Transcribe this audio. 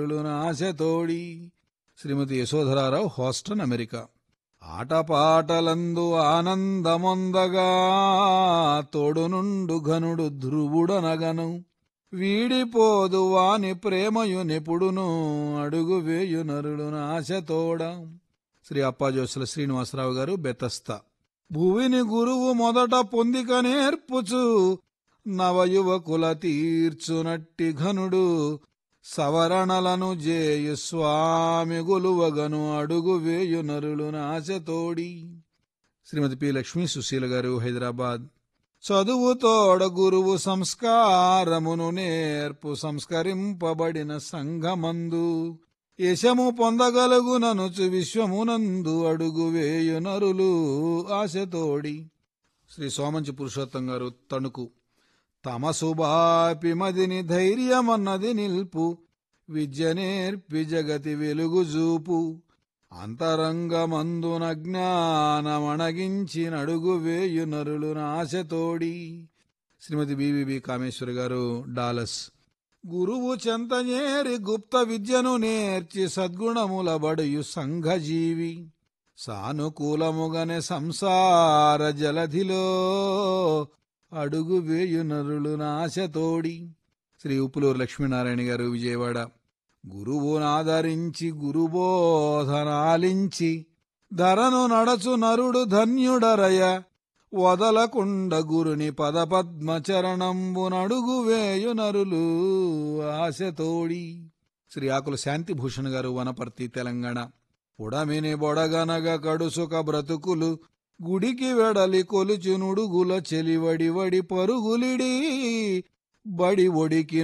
ఆశతోడి శ్రీమతి యశోధరారావు Houston America ఆటపాటలందు ఆనందమొందగా తోడునుండు ఘనుడు ధ్రువుడనగను వీడిపోదు వాని ప్రేమయు నిపుడును అడుగు వేయు నరుడు ఆశతోడ శ్రీ అప్పాజోసుల శ్రీనివాసరావు గారు బెతస్త భువిని గురువు మొదట పొందిక నేర్పుచు నవయువకుల తీర్చునట్టి ఘనుడు సవరణలను జేయు స్వామి గులువగను అడుగు వేయు నరులు నాశతోడి శ్రీమతి పి లక్ష్మీ సుశీల గారు హైదరాబాద్ చదువుతోడ గురువు సంస్కారమును నేర్పు సంస్కరింపబడిన సంఘమందు యశము పొందగలుగుననుచు విశ్వమునందు అడుగు వేయు నరులు ఆశతోడి శ్రీ సోమంచి పురుషోత్తం గారు తణుకు తమసుబాపి మదిని ధైర్యమన్నది నిల్పు విద్య నేర్పి జగతి వెలుగు చూపు అంతరంగమందున జ్ఞానమణగించి నడుగు వేయు నరులు నాశతోడి శ్రీమతి బివిబి కామేశ్వరి గారు డాలస్ గురువు చెంతనేరి గుప్త విద్యను నేర్చి సద్గుణముల బడుయు సంఘజీవి సానుకూలముగనే సంసార జలధిలో అడుగు వేయు నరులు నాశతోడి శ్రీ ఉప్పులూరు లక్ష్మీనారాయణ గారు విజయవాడ గురువునాదరించి గురుబోధనాలించి ధరను నడచు నరుడు ధన్యుడరయ వదలకుండ గురుని పదపద్మచరణంబు నడుగు వేయు నరులు ఆశతోడి శ్రీ ఆకుల శాంతిభూషణ్ గారు వనపర్తి తెలంగాణ ఉడమిని బొడగనగ కడుసుక బ్రతుకులు గుడికి వెడలి కొలుచునుడుగుల చెలివడి వడి పరుగులిడి బడి ఒడికి